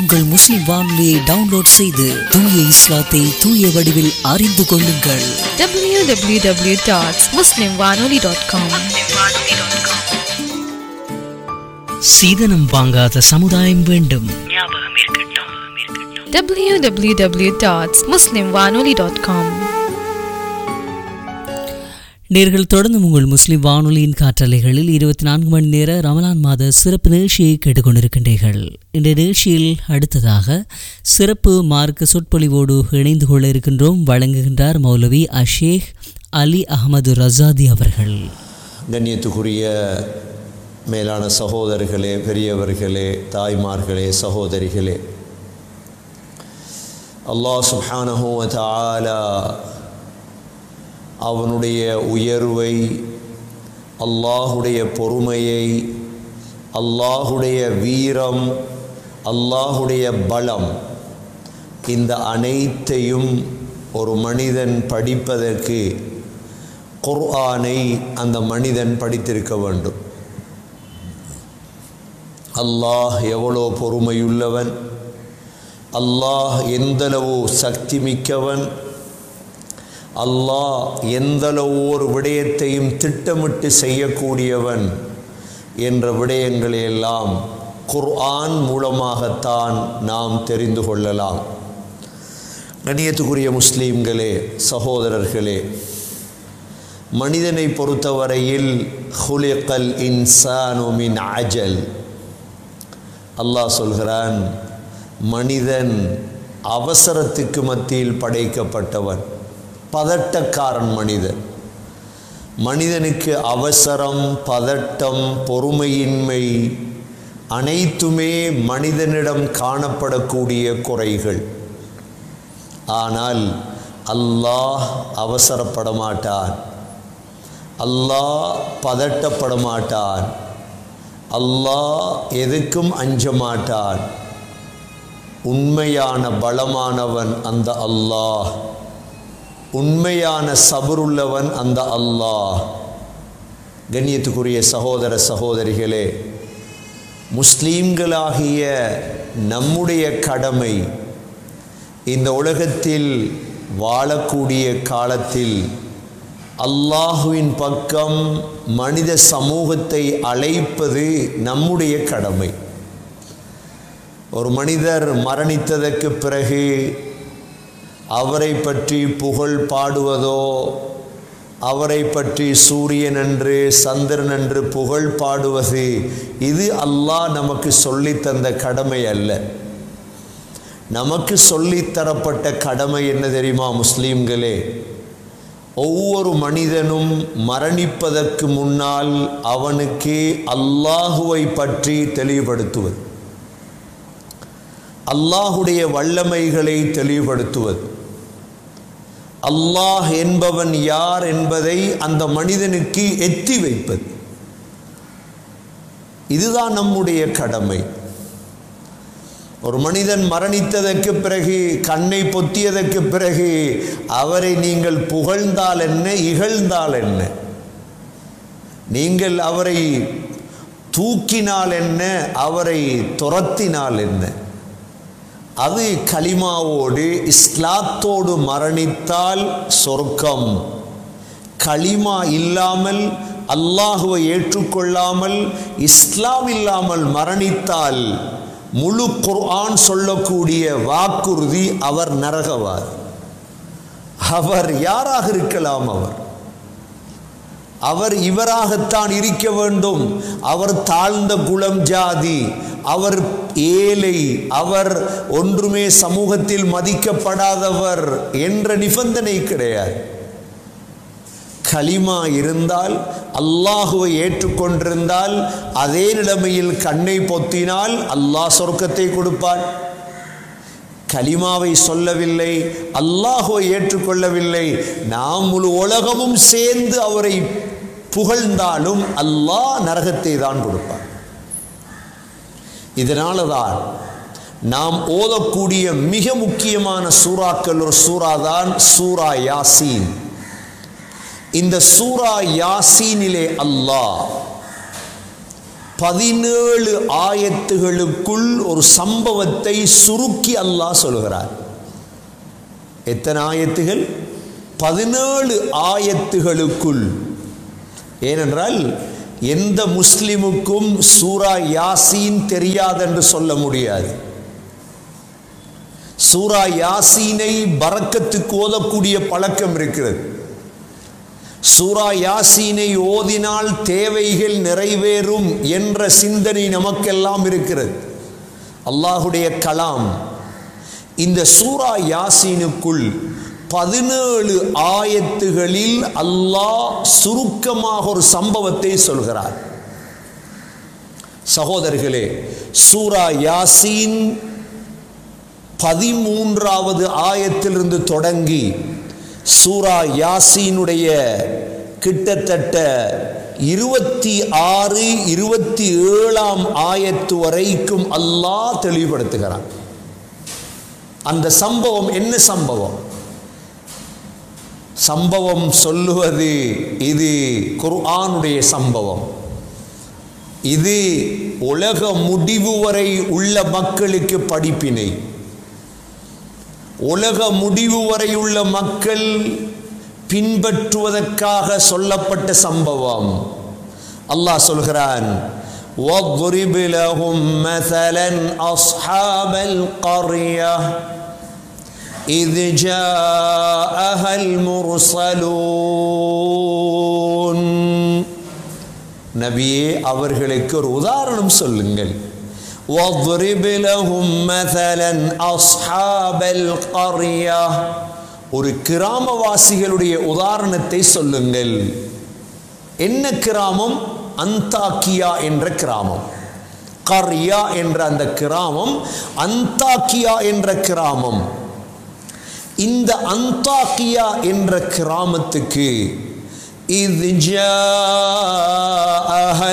உங்கள் முஸ்லிம் வானொலியை டவுன்லோட் செய்து தூய இஸ்லாத்தை தூய வடிவில் அறிந்து கொள்ளுங்கள் www.muslimwanoli.com சீதனம் வாங்காத சமுதாயம் வேண்டும் www.muslimwanoli.com நேர்கள் தொடர்ந்து உங்கள் முஸ்லிம் வானொலியின் காற்றலைகளில் இருபத்தி நான்கு மணி நேர ரமலான் மாத சிறப்பு நிகழ்ச்சியை கேட்டுக்கொண்டிருக்கின்றீர்கள் இந்த நிகழ்ச்சியில் அடுத்ததாக சிறப்பு மார்க்க சொற்பொழிவோடு இணைந்து கொள்ள இருக்கின்றோம் வழங்குகின்றார் மௌலவி அஷேக் அலி அகமது ரசாதி அவர்கள் கண்ணியத்துக்குரிய மேலான சகோதரர்களே பெரியவர்களே தாய்மார்களே சகோதரிகளே அல்லாஹ் சுப்ஹானஹு வ தஆலா அவனுடைய உயர்வை அல்லாஹுடைய பொறுமையை அல்லாஹுடைய வீரம் அல்லாஹுடைய பலம் இந்த அனைத்தையும் ஒரு மனிதன் படிப்பதற்கு குர்ஆனை அந்த மனிதன் படித்திருக்க வேண்டும் அல்லாஹ் எவ்வளோ பொறுமையுள்ளவன் அல்லாஹ் எந்தளவு சக்தி மிக்கவன் அல்லாஹ் எந்தளவு ஒரு விடயத்தையும் திட்டமிட்டு செய்யக்கூடியவன் என்ற விடயங்களை எல்லாம் குர்ஆன் மூலமாகத்தான் நாம் தெரிந்து கொள்ளலாம் கண்ணியத்துக்குரிய முஸ்லீம்களே சகோதரர்களே மனிதனை பொறுத்தவரையில் ஹுலிகல் இன்சானு மின் அஜல் அல்லாஹ் சொல்கிறான் மனிதன் அவசரத்துக்கு மத்தியில் படைக்கப்பட்டவன் பதட்டக்காரன் மனிதன் மனிதனுக்கு அவசரம் பதட்டம் பொறுமையின்மை அனைத்துமே மனிதனிடம் காணப்படக்கூடிய குறைகள் ஆனால் அல்லாஹ் அவசரப்பட மாட்டான் அல்லாஹ் பதட்டப்பட மாட்டான் அல்லாஹ் எதுக்கும் அஞ்ச மாட்டான் உண்மையான பலமானவன் அந்த அல்லாஹ் உண்மையான சபருள்ளவன் அந்த அல்லாஹ் கண்ணியத்துக்குரிய சகோதர சகோதரிகளே முஸ்லீம்களாகிய நம்முடைய கடமை இந்த உலகத்தில் வாழக்கூடிய காலத்தில் அல்லாஹுவின் பக்கம் மனித சமூகத்தை அழைப்பது நம்முடைய கடமை ஒரு மனிதர் மரணித்ததற்கு பிறகு அவரை பற்றி புகழ் பாடுவதோ அவரை பற்றி சூரியன் என்று சந்திரன் என்று புகழ் பாடுவது இது அல்லாஹ் நமக்கு சொல்லித்தந்த கடமை அல்ல நமக்கு சொல்லித்தரப்பட்ட கடமை என்ன தெரியுமா முஸ்லீம்களே ஒவ்வொரு மனிதனும் மரணிப்பதற்கு முன்னால் அவனுக்கு அல்லாஹுவை பற்றி தெளிவுபடுத்துவது அல்லாஹுடைய வல்லமைகளை தெளிவுபடுத்துவது அல்லாஹ் என்பவன் யார் என்பதை அந்த மனிதனுக்கு எத்தி வைப்பது இதுதான் நம்முடைய கடமை ஒரு மனிதன் மரணித்ததற்கு பிறகு கண்ணை பொத்தியதற்கு பிறகு அவரை நீங்கள் புகழ்ந்தால் என்ன இகழ்ந்தால் என்ன நீங்கள் அவரை தூக்கினால் என்ன அவரை துரத்தினால் என்ன அது கலிமாவோடு இஸ்லாத்தோடு மரணித்தால் சொர்க்கம் களிமா இல்லாமல் அல்லாஹுவை ஏற்றுக்கொள்ளாமல் இஸ்லாம் இல்லாமல் மரணித்தால் முழு குர்ஆன் சொல்லக்கூடிய வாக்குறுதி அவர் நரகவார் அவர் யாராக இருக்கலாம் அவர் அவர் இவராகத்தான் இருக்க வேண்டும் அவர் தாழ்ந்த குலம் ஜாதி அவர் ஏழை அவர் ஒன்றுமே சமூகத்தில் மதிக்கப்படாதவர் என்ற நிபந்தனை கிடையாது கலிமா இருந்தால் அல்லாஹுவை ஏற்றுக்கொண்டிருந்தால் அதே நிலைமையில் கண்ணை பொத்தினால் அல்லாஹ் சொர்க்கத்தை கொடுப்பான் கலிமாவை சொல்லவில்லை அல்லாஹுவை ஏற்றுக்கொள்ளவில்லை நாம் முழு உலகமும் சேர்ந்து அவரை புகழ்ந்தாலும் அல்லாஹ் நரகத்தை தான் கொடுப்பார் இதனால தான் நாம் ஓதக்கூடிய மிக முக்கியமான சூறாக்கள் ஒரு சூறா தான் சூரா யாசீன் இந்த சூரா யாசீனிலே அல்லாஹ் பதினேழு ஆயத்துகளுக்குள் ஒரு சம்பவத்தை சுருக்கி அல்லாஹ் சொல்கிறார் எத்தனை ஆயத்துகள் பதினேழு ஆயத்துகளுக்குள் ஏனென்றால் எந்த முஸ்லிமுக்கும் சூரா யாசீன் தெரியாதென்று சொல்ல முடியாது சூரா யாசீனை பறக்கத்துக்கு ஓதக்கூடிய பழக்கம் இருக்கிறது சூரா யாசீனை ஓதினால் தேவைகள் நிறைவேறும் என்ற சிந்தனை நமக்கெல்லாம் இருக்கிறது அல்லாஹுடைய கலாம் இந்த சூரா யாசீனுக்குள் பதினேழு ஆயத்துகளில் அல்லாஹ் சுருக்கமாக ஒரு சம்பவத்தை சொல்கிறார் சகோதரர்களே சூரா யாசீன் பதிமூன்றாவது ஆயத்திலிருந்து தொடங்கி சூரா யாசீனுடைய கிட்டத்தட்ட இருபத்தி ஆறு இருபத்தி ஏழாம் ஆயத்து வரைக்கும் அல்லாஹ் தெளிவுபடுத்துகிறான் அந்த சம்பவம் என்ன சம்பவம் சம்பவம் சொல்லுவது இது குர்ஆனுடைய சம்பவம் இது உலக முடிவு வரை உள்ள மக்களுக்கு படிப்பினை உலக முடிவு வரை உள்ள மக்கள் பின்பற்றுவதற்காக சொல்லப்பட்ட சம்பவம் அல்லாஹ் சொல்கிறான் واضرب لهم مثلا أصحاب القرية إذ جاءها المرسلون நபியே அவர்களுக்கு ஒரு உதாரணம் சொல்லுங்கள் واضرب لهم مثلا أصحاب القرية ஒரு கிராமவாசிகளுடைய உதாரணத்தை சொல்லுங்கள் என்ன கிராமம் அந்தாக்கியா என்ற கிராமம் கர்யா என்ற அந்த கிராமம் அந்தாக்கியா என்ற கிராமம் இந்த அந்தாக்கியா என்ற கிராமத்துக்கு إذ جاءها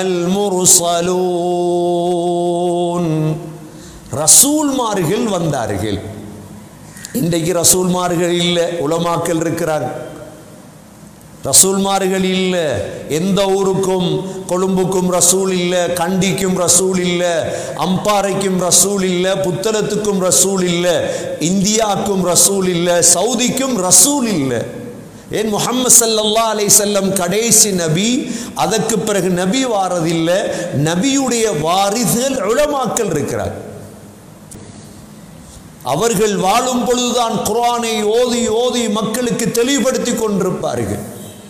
المرسلون ரசூல்மார்கள் வந்தார்கள் இன்றைக்கு ரசூல்மார்கள் இல்லை உலமாக்கள் இருக்கிறார் ரசூல்மார்கள் இல்லை எந்த ஊருக்கும் கொழும்புக்கும் ரசூல் இல்லை கண்டிக்கும் ரசூல் இல்லை அம்பாறைக்கும் ரசூல் இல்லை புத்தளத்துக்கும் ரசூல் இல்லை இந்தியாவுக்கும் ரசூல் இல்லை சவுதிக்கும் ரசூல் இல்லை ஏன் முகமது சல்லல்லா அலை செல்லம் கடைசி நபி அதற்கு பிறகு நபி வாரதில்லை நபியுடைய வாரிசுகள் உளமாக்கல் இருக்கிறார் அவர்கள் வாழும் பொழுதுதான் குர்ஆனை ஓதி ஓதி மக்களுக்கு தெளிவுபடுத்தி கொண்டிருப்பார்கள்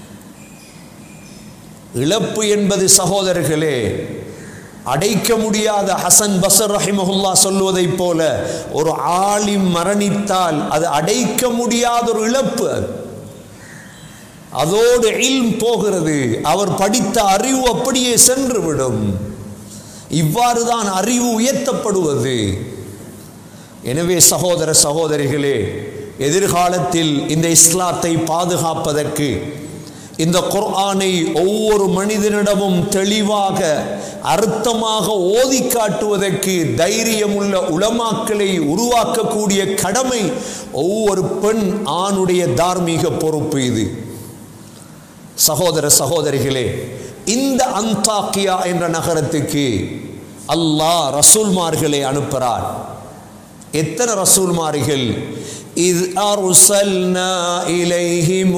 இழப்பு என்பது சகோதரர்களே அடைக்க முடியாத ஹசன் பசர் ரஹிமஹுல்லா சொல்வதைப் போல ஒரு ஆலிம் மரணித்தால் அது அடைக்க முடியாத ஒரு இழப்பு அது அதோடு இல்ம் போகிறது அவர் படித்த அறிவு அப்படியே சென்றுவிடும் இவ்வாறு தான் அறிவு உயர்த்தப்படுவது எனவே சகோதர சகோதரிகளே எதிர்காலத்தில் இந்த இஸ்லாத்தை பாதுகாப்பதற்கு இந்த குர்ஆனை ஒவ்வொரு மனிதனிடமும் தெளிவாக அர்த்தமாக ஓதி காட்டுவதற்கு தைரியமுள்ள உளமாக்களை உருவாக்கக்கூடிய கடமை ஒவ்வொரு பெண் ஆணுடைய தார்மீக பொறுப்பு இது சகோதர சகோதரிகளே இந்த அந்தாக்கியா என்ற நகரத்துக்கு அல்லாஹ் ரசூல்மார்களை அனுப்புகிறார் எத்தனை ரசூல்மார்கள் إذ أرسلنا إليهم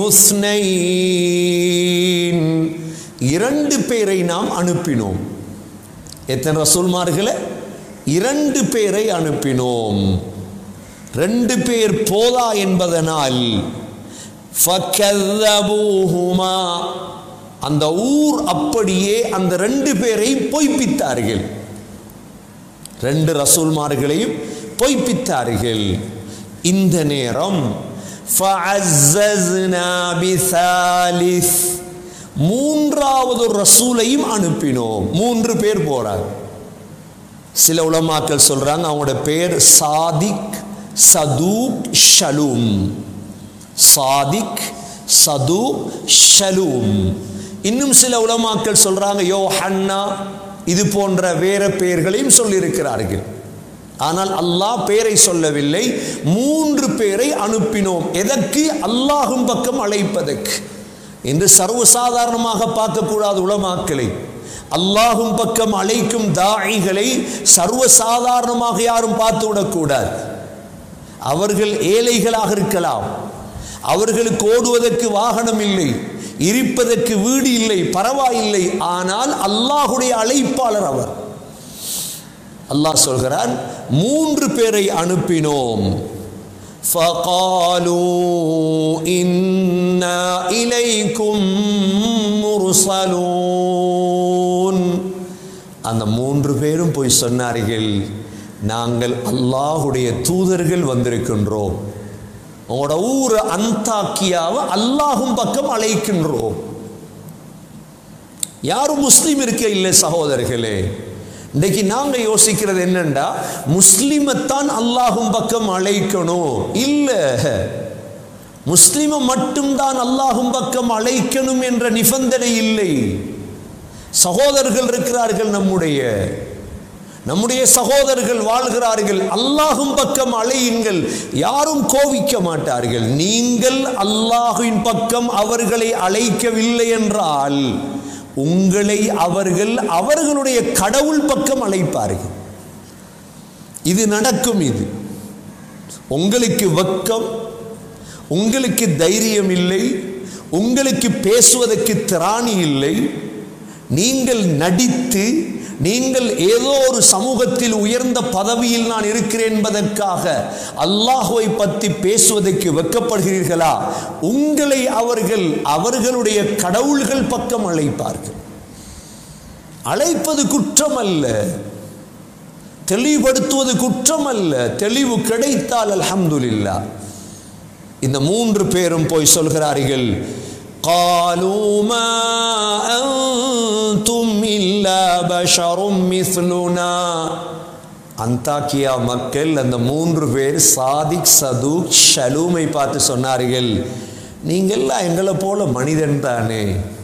اثنين இரண்டு பேரை நாம் அனுப்பினோம் எத்தனை ரசூல்மார்களை இரண்டு பேரை அனுப்பினோம் ரெண்டு பேர் போதா என்பதனால் ஃபக்கல்லபூஹுமா அந்த ஊர் அப்படியே அந்த ரெண்டு பேரை பொய்ப்பித்தார்கள் ரெண்டு ரசூல்மார்களையும் பொய்ப்பித்தார்கள் இந்த நேரம் فَعَزَّزْنَا بِثَالِثٍ மூன்றாவது ஒரு ரசூலையும் அனுப்பினோம் மூன்று பேர் போறாங்க சில உலமாக்கள் சொல்றாங்க அவங்களோட பேர் சாதிக் சதூக் ஷலூம் சாதிக் சதூக் ஷலூம் இன்னும் சில உலமாக்கள் சொல்றாங்க யோ ஹன்னா இது போன்ற வேற பெயர்களையும் சொல்லியிருக்கிறார்கள் ஆனால் அல்லாஹ் பேரை சொல்லவில்லை மூன்று பேரை அனுப்பினோம் எதற்கு அல்லாஹும் பக்கம் அழைப்பதற்கு என்று சர்வசாதாரணமாக பார்க்கக்கூடாத உலமாக்களை அல்லாஹும் பக்கம் அழைக்கும் தாயிகளை சர்வசாதாரணமாக யாரும் பார்த்து விடக்கூடாது அவர்கள் ஏழைகளாக இருக்கலாம் அவர்களுக்கு ஓடுவதற்கு வாகனம் இல்லை இருப்பதற்கு வீடு இல்லை பரவாயில்லை ஆனால் அல்லாஹுடைய அழைப்பாளர் அவர் அல்லாஹ் சொல்கிறான் மூன்று பேரை அனுப்பினோம் فقالوا إنا إليكم مرسلون அந்த மூன்று பேரும் போய் சொன்னார்கள் நாங்கள் அல்லாஹுடைய தூதர்கள் வந்திருக்கின்றோம் உங்களோட ஊர் அந்தாக்கியாவை அல்லாஹும் பக்கம் அழைக்கின்றோம் யாரும் முஸ்லீம் இருக்க இல்லை சகோதரர்களே இன்னைக்கு நாங்க யோசிக்கிறது என்னண்டா முஸ்லிமைத்தான் அல்லாஹும் பக்கம் அழைக்கணும் இல்ல முஸ்லிமை மட்டும்தான் அல்லாஹும் பக்கம் அழைக்கணும் என்ற நிபந்தனை இல்லை சகோதரர்கள் இருக்கிறார்கள் நம்முடைய நம்முடைய சகோதரர்கள் வாழ்கிறார்கள் அல்லாஹும் பக்கம் அழையுங்கள் யாரும் கோவிக்க மாட்டார்கள் நீங்கள் அல்லாஹுவின் பக்கம் அவர்களை அழைக்கவில்லை என்றால் உங்களை அவர்கள் அவர்களுடைய கடவுள் பக்கம் அழைப்பார்கள் இது நடக்கும் இது உங்களுக்கு வெக்கம் உங்களுக்கு தைரியம் இல்லை உங்களுக்கு பேசுவதற்கு திராணி இல்லை நீங்கள் நடித்து நீங்கள் ஏதோ ஒரு சமூகத்தில் உயர்ந்த பதவியில் நான் இருக்கிறேன் என்பதற்காக அல்லாஹுவை பற்றி பேசுவதற்கு வெக்கப்படுகிறீர்களா உங்களை அவர்கள் அவர்களுடைய கடவுள்கள் பக்கம் அழைப்பார்கள் அழைப்பது குற்றம் அல்ல தெளிவுபடுத்துவது குற்றம் அல்ல தெளிவு கிடைத்தால் அல்ஹம்துலில்லா இந்த மூன்று பேரும் போய் சொல்கிறார்கள் قالوا ما أنتم إلا بشر مثلنا அந்தாக்கியா மக்கள் அந்த மூன்று பேர் சாதிக் சதுக் ஷலூமை பார்த்து சொன்னார்கள் நீங்கள்லாம் எங்களை போல மனிதன் தானே